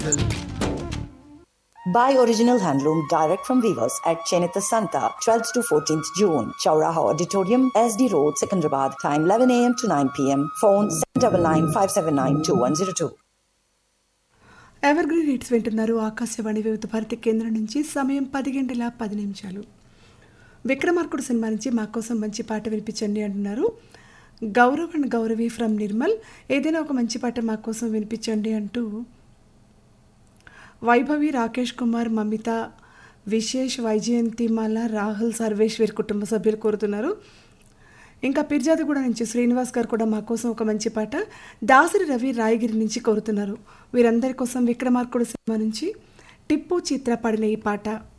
Buy original handloom direct from weavers at Chenita Santa, 12th to 14th June. Chauraha Auditorium, SD Road, Secunderabad. Time 11 a.m. to 9 p.m. Phone 799 evergreen hits వింటున్నారు ఆకాశవాణి వివిధ భారతి కేంద్రం నుంచి సమయం పది గంటల పది నిమిషాలు విక్రమార్కుడు సినిమా నుంచి మా కోసం మంచి పాట వినిపించండి అంటున్నారు గౌరవ్ అండ్ గౌరవి ఫ్రమ్ నిర్మల్ ఏదైనా ఒక మంచి పాట మా కోసం వినిపించండి అంటూ వైభవి రాకేష్ కుమార్ మమిత విశేష్ వైజయంతిమాల రాహుల్ సర్వేష్ వీరి కుటుంబ సభ్యులు కోరుతున్నారు ఇంకా పిర్జాదిగూడ నుంచి శ్రీనివాస్ గారు కూడా మా కోసం ఒక మంచి పాట దాసరి రవి రాయగిరి నుంచి కోరుతున్నారు వీరందరి కోసం విక్రమార్కుడు సినిమా నుంచి టిప్పు చిత్ర పాడిన ఈ పాట